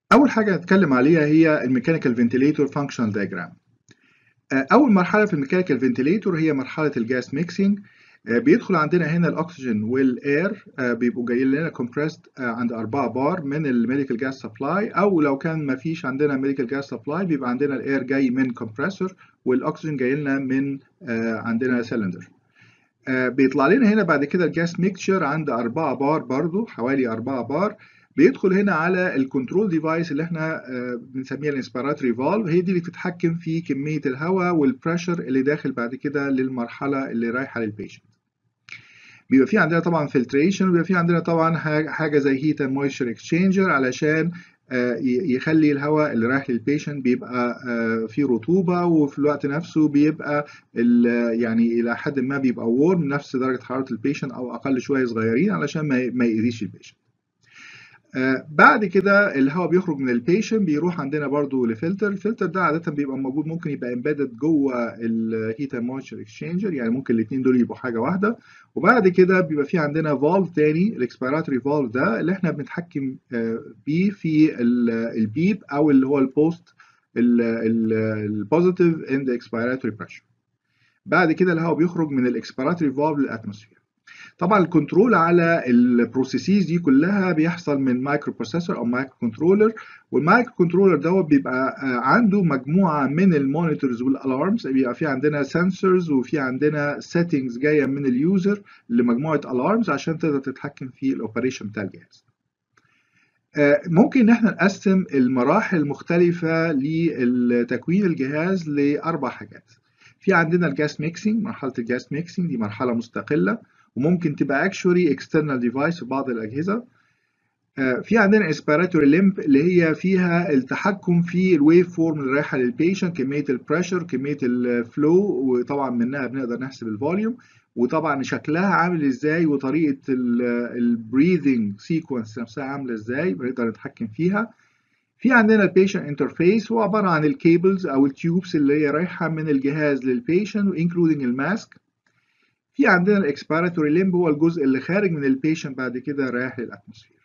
أول حاجة هنتكلم عليها هي الميكانيكال فنتيليتور فانكشنال دايجرام. أول مرحلة في الميكانيكال فنتيليتور هي مرحلة الجاس ميكسينج بيدخل عندنا هنا الأكسجين والإير بيبقوا جايين لنا كومبريسد عند 4 بار من الميديكال جاس سبلاي أو لو كان ما فيش عندنا ميديكال جاس سبلاي بيبقى عندنا الإير جاي من كومبريسور والأكسجين جاي لنا من عندنا سلندر. بيطلع لنا هنا بعد كده الجاس ميكتشر عند 4 بار برضو حوالي 4 بار بيدخل هنا على الكنترول ديفايس اللي احنا بنسميها الانسبيراتوري فالف هي دي اللي بتتحكم في كميه الهواء والبريشر اللي داخل بعد كده للمرحله اللي رايحه للبيشنت بيبقى في عندنا طبعا فلتريشن وبيبقى في عندنا طبعا حاجه زي هيت اند مويستشر اكسشينجر علشان يخلي الهواء اللي رايح للبيشنت بيبقى فيه رطوبه وفي الوقت نفسه بيبقى يعني الى حد ما بيبقى وورم نفس درجه حراره البيشنت او اقل شويه صغيرين علشان ما يأذيش البيشنت آه بعد كده الهواء بيخرج من البيشن بيروح عندنا برضو لفلتر الفلتر ده عاده بيبقى موجود ممكن يبقى امبيدد جوه الهيت اند مويستشر اكسشينجر يعني ممكن الاثنين دول يبقوا حاجه واحده وبعد كده بيبقى في عندنا فالف تاني الاكسبيراتوري فالف ده اللي احنا بنتحكم آه بيه في البيب او اللي هو البوست البوزيتيف اند اكسبيراتوري بريشر بعد كده الهواء بيخرج من الاكسبيراتوري فالف للاتموسفير طبعا الكنترول على البروسيسز دي كلها بيحصل من مايكرو بروسيسور او مايكرو كنترولر والمايكرو كنترولر دوت بيبقى عنده مجموعه من المونيتورز والالارمز بيبقى في عندنا سنسورز وفي عندنا سيتنجز جايه من اليوزر لمجموعه الارمز عشان تقدر تتحكم في الاوبريشن بتاع الجهاز ممكن ان احنا نقسم المراحل المختلفه لتكوين الجهاز لاربع حاجات في عندنا الجاس ميكسينج مرحله الجاس ميكسينج دي مرحله مستقله وممكن تبقى اكشولي اكسترنال ديفايس في بعض الاجهزه في عندنا اسبيراتوري ليمب اللي هي فيها التحكم في الويف فورم اللي رايحه للبيشنت كميه البريشر كميه الفلو وطبعا منها بنقدر نحسب الفوليوم وطبعا شكلها عامل ازاي وطريقه البريذنج سيكونس نفسها عامله ازاي بنقدر نتحكم فيها في عندنا البيشنت انترفيس هو عباره عن الكيبلز او التيوبس اللي هي رايحه من الجهاز للبيشنت وانكلودنج الماسك في عندنا الاكسبيراتوري ليمب هو الجزء اللي خارج من البيشنت بعد كده رايح للاتموسفير